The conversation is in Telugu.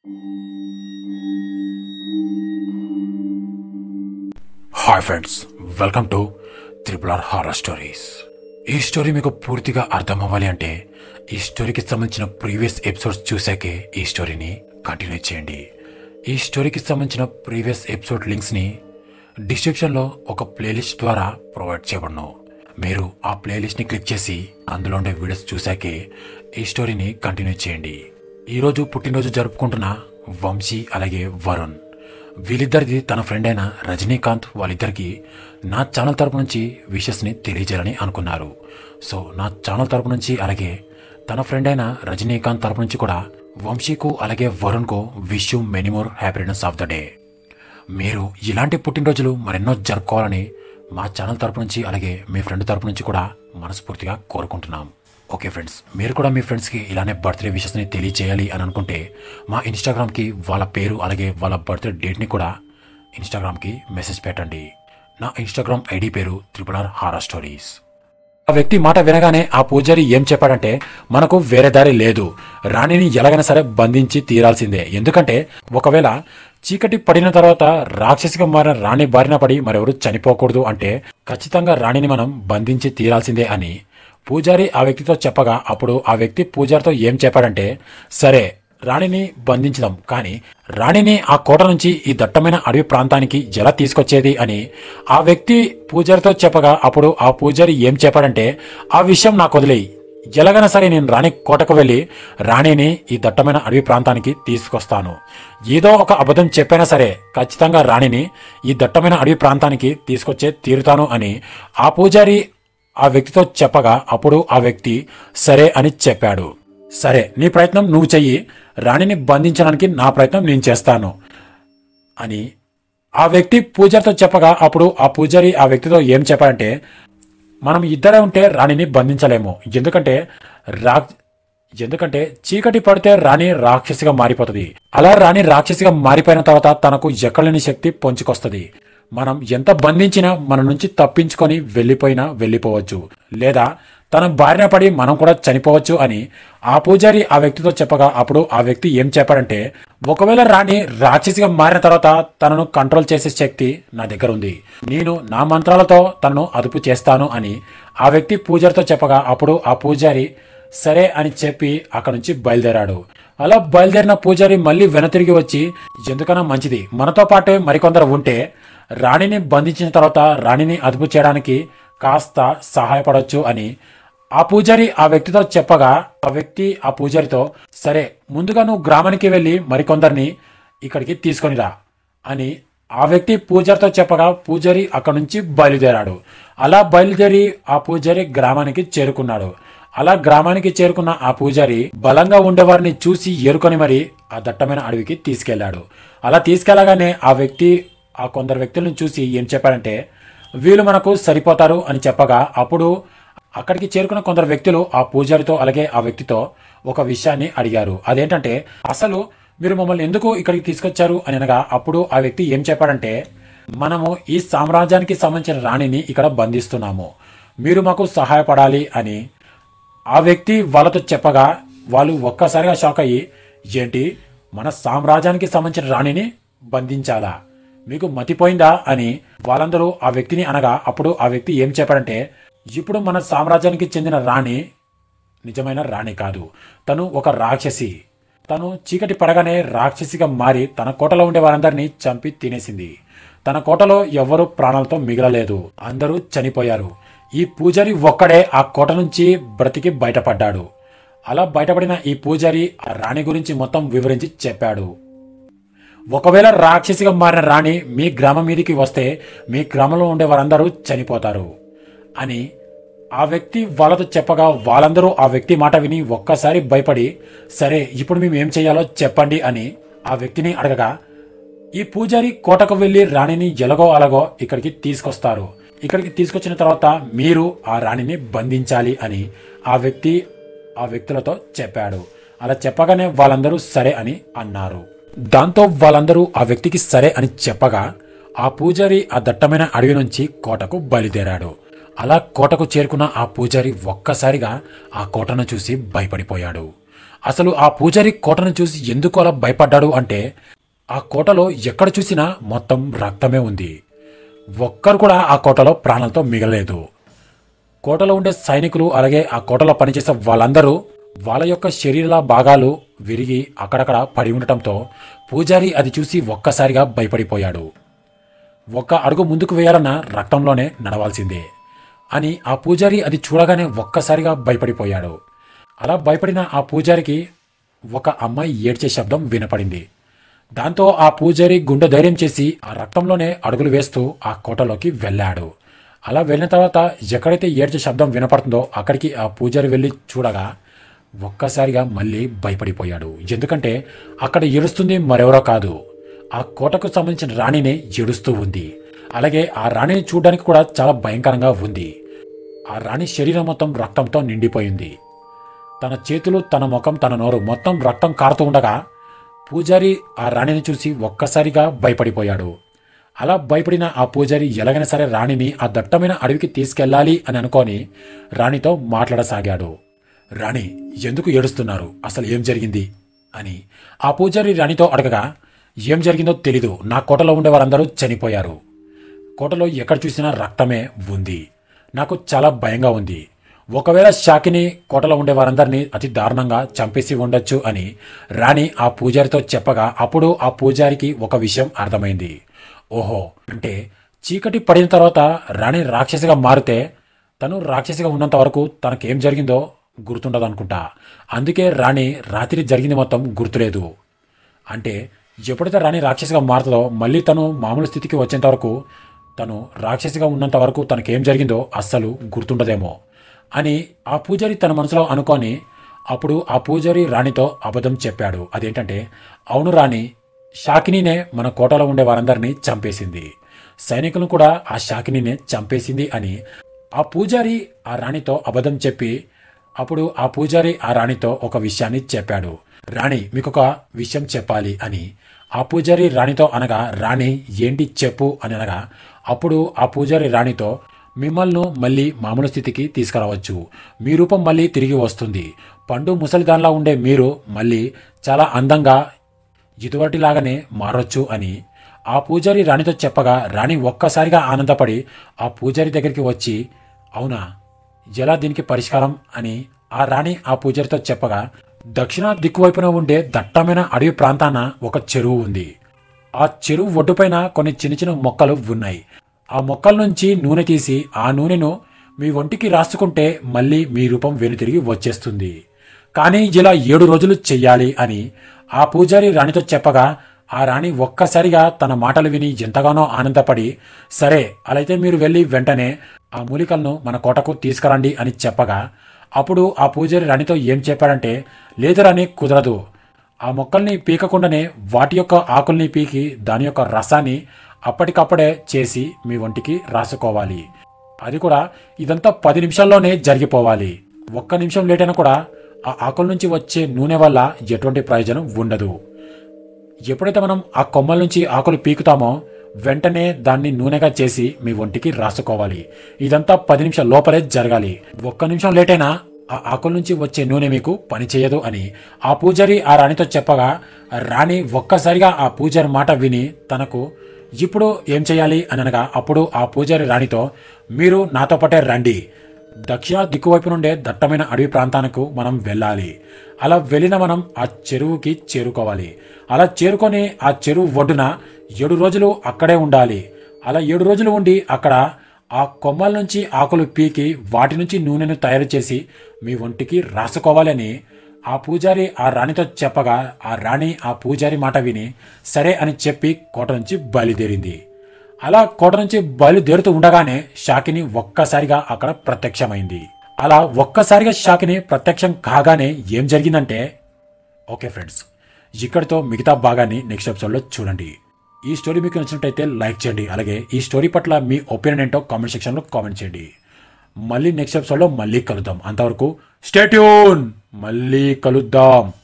hi friends welcome to triple R horror stories ఈ స్టోరీ మీకు పూర్తిగా అర్థం అవ్వాలి అంటే ఈ స్టోరీకి సంబంధించిన ప్రీవియస్ ఎపిసోడ్స్ చూసాకే ఈ స్టోరీని కంటిన్యూ చేయండి ఈ స్టోరీకి సంబంధించిన ప్రీవియస్ ఎపిసోడ్ లింక్స్ని డిస్క్రిప్షన్లో ఒక ప్లేలిస్ట్ ద్వారా ప్రొవైడ్ చేయబడను మీరు ఆ ప్లేలిస్ట్ని క్లిక్ చేసి అందులో ఉండే వీడియోస్ చూసాకే ఈ స్టోరీని కంటిన్యూ చేయండి ఈరోజు పుట్టినరోజు జరుపుకుంటున్న వంశీ అలాగే వరుణ్ వీళ్ళిద్దరిది తన ఫ్రెండ్ అయిన రజనీకాంత్ వాళ్ళిద్దరికి నా ఛానల్ తరపు నుంచి విషెస్ని తెలియజేయాలని అనుకున్నారు సో నా ఛానల్ తరపు నుంచి అలాగే తన ఫ్రెండ్ అయిన రజనీకాంత్ తరపు నుంచి కూడా వంశీకు అలాగే వరుణ్కు wish you many more happiness of the day మీరు ఇలాంటి పుట్టినరోజులు మరెన్నో జరుపుకోవాలని మా ఛానల్ తరపు నుంచి అలాగే మీ ఫ్రెండ్ తరపు నుంచి కూడా మనస్ఫూర్తిగా కోరుకుంటున్నాం ఓకే ఫ్రెండ్స్ మీరు కూడా మీ ఫ్రెండ్స్కి ఇలానే బర్త్డే విషెస్ని తెలియచేయాలి అని అనుకుంటే మా ఇన్స్టాగ్రామ్కి వాళ్ళ పేరు అలాగే వాళ్ళ బర్త్డే డేట్ని కూడా ఇన్స్టాగ్రామ్కి మెసేజ్ పెట్టండి నా ఇన్స్టాగ్రామ్ ఐడి పేరు త్రిపుల్ ఆర్ హారా స్టోరీస్ ఆ వ్యక్తి మాట వినగానే ఆ పూజారి ఏం చెప్పాడంటే మనకు వేరే దారి లేదు రాణిని ఎలాగైనా సరే బంధించి తీరాల్సిందే ఎందుకంటే ఒకవేళ చీకటి పడిన తర్వాత రాక్షసిగా మారిన రాణి బారిన పడి మరెవరు చనిపోకూడదు అంటే ఖచ్చితంగా రాణిని మనం బంధించి తీరాల్సిందే అని పూజారి ఆ వ్యక్తితో చెప్పగా అప్పుడు ఆ వ్యక్తి పూజారితో ఏం చెప్పాడంటే సరే రాణిని బంధించదాం కానీ రాణిని ఆ కోట నుంచి ఈ దట్టమైన అడవి ప్రాంతానికి ఎలా తీసుకొచ్చేది అని ఆ వ్యక్తి పూజారితో చెప్పగా అప్పుడు ఆ పూజారి ఏం చెప్పాడంటే ఆ విషయం నాకు వదిలేయి ఎలాగైనా సరే నేను రాణి కోటకు వెళ్ళి రాణిని ఈ దట్టమైన అడవి ప్రాంతానికి తీసుకొస్తాను ఏదో ఒక అబద్ధం చెప్పైనా సరే ఖచ్చితంగా రాణిని ఈ దట్టమైన అడవి ప్రాంతానికి తీసుకొచ్చే తీరుతాను అని ఆ పూజారి ఆ వ్యక్తితో చెప్పగా అప్పుడు ఆ వ్యక్తి సరే అని చెప్పాడు సరే నీ ప్రయత్నం నువ్వు చెయ్యి రాణిని బంధించడానికి నా ప్రయత్నం నేను చేస్తాను అని ఆ వ్యక్తి పూజారితో చెప్పగా అప్పుడు ఆ పూజారి ఆ వ్యక్తితో ఏం చెప్పాడంటే మనం ఇద్దరే ఉంటే రాణిని బంధించలేము ఎందుకంటే రా ఎందుకంటే చీకటి పడితే రాణి రాక్షసిగా మారిపోతుంది అలా రాణి రాక్షసిగా మారిపోయిన తర్వాత తనకు ఎక్కలేని శక్తి పొంచుకొస్తుంది మనం ఎంత బంధించినా మన నుంచి తప్పించుకొని వెళ్ళిపోయినా వెళ్ళిపోవచ్చు లేదా తన బారిన పడి మనం కూడా చనిపోవచ్చు అని ఆ పూజారి ఆ వ్యక్తితో చెప్పగా అప్పుడు ఆ వ్యక్తి ఏం చెప్పాడంటే ఒకవేళ రాణి రాక్షసిగా మారిన తర్వాత తనను కంట్రోల్ చేసే శక్తి నా దగ్గర ఉంది నేను నా మంత్రాలతో తనను అదుపు చేస్తాను అని ఆ వ్యక్తి పూజారితో చెప్పగా అప్పుడు ఆ పూజారి సరే అని చెప్పి అక్కడి నుంచి బయలుదేరాడు అలా బయలుదేరిన పూజారి మళ్ళీ వెనతిరిగి వచ్చి ఎందుకన్నా మంచిది మనతో పాటే మరికొందరు ఉంటే రాణిని బంధించిన తర్వాత రాణిని అదుపు చేయడానికి కాస్త సహాయపడొచ్చు అని ఆ పూజారి ఆ వ్యక్తితో చెప్పగా ఆ వ్యక్తి ఆ పూజారితో సరే ముందుగా నువ్వు గ్రామానికి వెళ్ళి మరికొందరిని ఇక్కడికి తీసుకొనిరా అని ఆ వ్యక్తి పూజారితో చెప్పగా పూజారి అక్కడి నుంచి బయలుదేరాడు అలా బయలుదేరి ఆ పూజారి గ్రామానికి చేరుకున్నాడు అలా గ్రామానికి చేరుకున్న ఆ పూజారి బలంగా ఉండేవారిని చూసి ఏరుకొని మరి ఆ దట్టమైన అడవికి తీసుకెళ్లాడు అలా తీసుకెళ్లగానే ఆ వ్యక్తి ఆ కొందరు వ్యక్తులను చూసి ఏం చెప్పాడంటే వీళ్ళు మనకు సరిపోతారు అని చెప్పగా అప్పుడు అక్కడికి చేరుకున్న కొందరు వ్యక్తులు ఆ పూజారితో అలాగే ఆ వ్యక్తితో ఒక విషయాన్ని అడిగారు అదేంటంటే అసలు మీరు మమ్మల్ని ఎందుకు ఇక్కడికి తీసుకొచ్చారు అని అనగా అప్పుడు ఆ వ్యక్తి ఏం చెప్పాడంటే మనము ఈ సామ్రాజ్యానికి సంబంధించిన రాణిని ఇక్కడ బంధిస్తున్నాము మీరు మాకు సహాయపడాలి అని ఆ వ్యక్తి వాళ్ళతో చెప్పగా వాళ్ళు ఒక్కసారిగా షాక్ అయ్యి ఏంటి మన సామ్రాజ్యానికి సంబంధించిన రాణిని బంధించాలా మీకు మతిపోయిందా అని వాళ్ళందరూ ఆ వ్యక్తిని అనగా అప్పుడు ఆ వ్యక్తి ఏం చెప్పాడంటే ఇప్పుడు మన సామ్రాజ్యానికి చెందిన రాణి నిజమైన రాణి కాదు తను ఒక రాక్షసి తను చీకటి పడగానే రాక్షసిగా మారి తన కోటలో ఉండే వారందరినీ చంపి తినేసింది తన కోటలో ఎవ్వరూ ప్రాణాలతో మిగలలేదు అందరూ చనిపోయారు ఈ పూజారి ఒక్కడే ఆ కోట నుంచి బ్రతికి బయటపడ్డాడు అలా బయటపడిన ఈ పూజారి ఆ రాణి గురించి మొత్తం వివరించి చెప్పాడు ఒకవేళ రాక్షసిగా మారిన రాణి మీ గ్రామం మీదకి వస్తే మీ గ్రామంలో ఉండే వారందరూ చనిపోతారు అని ఆ వ్యక్తి వాళ్ళతో చెప్పగా వాళ్ళందరూ ఆ వ్యక్తి మాట విని ఒక్కసారి భయపడి సరే ఇప్పుడు మేము ఏం చేయాలో చెప్పండి అని ఆ వ్యక్తిని అడగగా ఈ పూజారి కోటకు వెళ్లి రాణిని ఎలాగో అలాగో ఇక్కడికి తీసుకొస్తారు ఇక్కడికి తీసుకొచ్చిన తర్వాత మీరు ఆ రాణిని బంధించాలి అని ఆ వ్యక్తి ఆ వ్యక్తులతో చెప్పాడు అలా చెప్పగానే వాళ్ళందరూ సరే అని అన్నారు దాంతో వాళ్ళందరూ ఆ వ్యక్తికి సరే అని చెప్పగా ఆ పూజారి ఆ దట్టమైన అడవి నుంచి కోటకు బయలుదేరాడు అలా కోటకు చేరుకున్న ఆ పూజారి ఒక్కసారిగా ఆ కోటను చూసి భయపడిపోయాడు అసలు ఆ పూజారి కోటను చూసి ఎందుకు అలా భయపడ్డాడు అంటే ఆ కోటలో ఎక్కడ చూసినా మొత్తం రక్తమే ఉంది ఒక్కరు కూడా ఆ కోటలో ప్రాణాలతో మిగలలేదు కోటలో ఉండే సైనికులు అలాగే ఆ కోటలో పనిచేసే వాళ్ళందరూ వాళ్ళ యొక్క శరీరాల భాగాలు విరిగి అక్కడక్కడ పడి ఉండటంతో పూజారి అది చూసి ఒక్కసారిగా భయపడిపోయాడు ఒక్క అడుగు ముందుకు వేయాలన్న రక్తంలోనే నడవాల్సిందే అని ఆ పూజారి అది చూడగానే ఒక్కసారిగా భయపడిపోయాడు అలా భయపడిన ఆ పూజారికి ఒక అమ్మాయి ఏడ్చే శబ్దం వినపడింది దాంతో ఆ పూజారి గుండె ధైర్యం చేసి ఆ రక్తంలోనే అడుగులు వేస్తూ ఆ కోటలోకి వెళ్ళాడు అలా వెళ్ళిన తర్వాత ఎక్కడైతే ఏడ్చే శబ్దం వినపడుతుందో అక్కడికి ఆ పూజారి వెళ్ళి చూడగా ఒక్కసారిగా మళ్ళీ భయపడిపోయాడు ఎందుకంటే అక్కడ ఏడుస్తుంది మరెవరో కాదు ఆ కోటకు సంబంధించిన రాణిని ఏడుస్తూ ఉంది అలాగే ఆ రాణిని చూడడానికి కూడా చాలా భయంకరంగా ఉంది ఆ రాణి శరీరం మొత్తం రక్తంతో నిండిపోయింది తన చేతులు తన ముఖం తన నోరు మొత్తం రక్తం కారుతూ ఉండగా పూజారి ఆ రాణిని చూసి ఒక్కసారిగా భయపడిపోయాడు అలా భయపడిన ఆ పూజారి ఎలాగైనా సరే రాణిని ఆ దట్టమైన అడవికి తీసుకెళ్ళాలి అని అనుకొని రాణితో మాట్లాడసాగాడు రాణి ఎందుకు ఏడుస్తున్నారు అసలు ఏం జరిగింది అని ఆ పూజారి రాణితో అడగగా ఏం జరిగిందో తెలీదు నా కోటలో ఉండే వారందరూ చనిపోయారు కోటలో ఎక్కడ చూసినా రక్తమే ఉంది నాకు చాలా భయంగా ఉంది ఒకవేళ షాకిని కోటలో ఉండే వారందరినీ అతి దారుణంగా చంపేసి ఉండొచ్చు అని రాణి ఆ పూజారితో చెప్పగా అప్పుడు ఆ పూజారికి ఒక విషయం అర్థమైంది ఓహో అంటే చీకటి పడిన తర్వాత రాణి రాక్షసిగా మారితే తను రాక్షసిగా ఉన్నంత వరకు తనకేం జరిగిందో గుర్తుండదు అనుకుంటా అందుకే రాణి రాత్రి జరిగింది మొత్తం గుర్తులేదు అంటే ఎప్పుడైతే రాణి రాక్షసిగా మారుతుందో మళ్ళీ తను మామూలు స్థితికి వచ్చేంత వరకు తను రాక్షసిగా ఉన్నంత వరకు తనకేం జరిగిందో అస్సలు గుర్తుండదేమో అని ఆ పూజారి తన మనసులో అనుకొని అప్పుడు ఆ పూజారి రాణితో అబద్ధం చెప్పాడు అదేంటంటే అవును రాణి షాకినీనే మన కోటలో ఉండే వారందరినీ చంపేసింది సైనికులను కూడా ఆ షాకినీనే చంపేసింది అని ఆ పూజారి ఆ రాణితో అబద్ధం చెప్పి అప్పుడు ఆ పూజారి ఆ రాణితో ఒక విషయాన్ని చెప్పాడు రాణి మీకు ఒక విషయం చెప్పాలి అని ఆ పూజారి రాణితో అనగా రాణి ఏంటి చెప్పు అని అనగా అప్పుడు ఆ పూజారి రాణితో మిమ్మల్ని మళ్ళీ మామూలు స్థితికి తీసుకురావచ్చు మీ రూపం మళ్ళీ తిరిగి వస్తుంది పండు ముసలిదాన్లా ఉండే మీరు మళ్ళీ చాలా అందంగా ఇదివటిలాగానే మారొచ్చు అని ఆ పూజారి రాణితో చెప్పగా రాణి ఒక్కసారిగా ఆనందపడి ఆ పూజారి దగ్గరికి వచ్చి అవునా ఎలా దీనికి పరిష్కారం అని ఆ రాణి ఆ పూజారితో చెప్పగా దక్షిణ దిక్కువైపున ఉండే దట్టమైన అడవి ప్రాంతాన ఒక చెరువు ఉంది ఆ చెరువు ఒడ్డుపైన కొన్ని చిన్న చిన్న మొక్కలు ఉన్నాయి ఆ మొక్కల నుంచి నూనె తీసి ఆ నూనెను మీ ఒంటికి రాసుకుంటే మళ్ళీ మీ రూపం వెనుతిరిగి వచ్చేస్తుంది కానీ ఇలా ఏడు రోజులు చెయ్యాలి అని ఆ పూజారి రాణితో చెప్పగా ఆ రాణి ఒక్కసారిగా తన మాటలు విని ఎంతగానో ఆనందపడి సరే అలాయితే మీరు వెళ్ళి వెంటనే ఆ మూలికలను మన కోటకు తీసుకురండి అని చెప్పగా అప్పుడు ఆ పూజారి రాణితో ఏం చెప్పాడంటే లేదు రాణి కుదరదు ఆ మొక్కల్ని పీకకుండానే వాటి యొక్క ఆకుల్ని పీకి దాని యొక్క రసాన్ని అప్పటికప్పుడే చేసి మీ ఒంటికి రాసుకోవాలి అది కూడా ఇదంతా పది నిమిషాల్లోనే జరిగిపోవాలి ఒక్క నిమిషం లేట్ అయినా కూడా ఆ ఆకుల నుంచి వచ్చే నూనె వల్ల ఎటువంటి ప్రయోజనం ఉండదు ఎప్పుడైతే మనం ఆ కొమ్మల నుంచి ఆకులు పీకుతామో వెంటనే దాన్ని నూనెగా చేసి మీ ఒంటికి రాసుకోవాలి ఇదంతా పది నిమిషాల లోపలే జరగాలి ఒక్క నిమిషం లేట్ అయినా ఆ ఆకుల నుంచి వచ్చే నూనె మీకు పని చేయదు అని ఆ పూజారి ఆ రాణితో చెప్పగా రాణి ఒక్కసారిగా ఆ పూజారి మాట విని తనకు ఇప్పుడు ఏం చేయాలి అని అనగా అప్పుడు ఆ పూజారి రాణితో మీరు నాతో పాటే రండి దక్షిణ దిక్కువైపు నుండే దట్టమైన అడవి ప్రాంతానికి మనం వెళ్ళాలి అలా వెళ్ళిన మనం ఆ చెరువుకి చేరుకోవాలి అలా చేరుకొని ఆ చెరువు ఒడ్డున ఏడు రోజులు అక్కడే ఉండాలి అలా ఏడు రోజులు ఉండి అక్కడ ఆ కొమ్మల నుంచి ఆకులు పీకి వాటి నుంచి నూనెను తయారు చేసి మీ ఒంటికి రాసుకోవాలని ఆ పూజారి ఆ రాణితో చెప్పగా ఆ రాణి ఆ పూజారి మాట విని సరే అని చెప్పి కోట నుంచి బయలుదేరింది అలా కోట నుంచి బయలుదేరుతూ ఉండగానే షాకిని ఒక్కసారిగా అక్కడ ప్రత్యక్షమైంది అలా ఒక్కసారిగా షాకిని ప్రత్యక్షం కాగానే ఏం జరిగిందంటే ఓకే ఫ్రెండ్స్ ఇక్కడితో మిగతా భాగాన్ని నెక్స్ట్ ఎపిసోడ్లో చూడండి ఈ స్టోరీ మీకు నచ్చినట్టయితే లైక్ చేయండి అలాగే ఈ స్టోరీ పట్ల మీ ఒపీనియన్ ఏంటో కామెంట్ సెక్షన్లో కామెంట్ చేయండి మళ్ళీ నెక్స్ట్ ఎపిసోడ్లో మళ్ళీ కలుద్దాం అంతవరకు స్టేట్యూన్ మళ్ళీ కలుద్దాం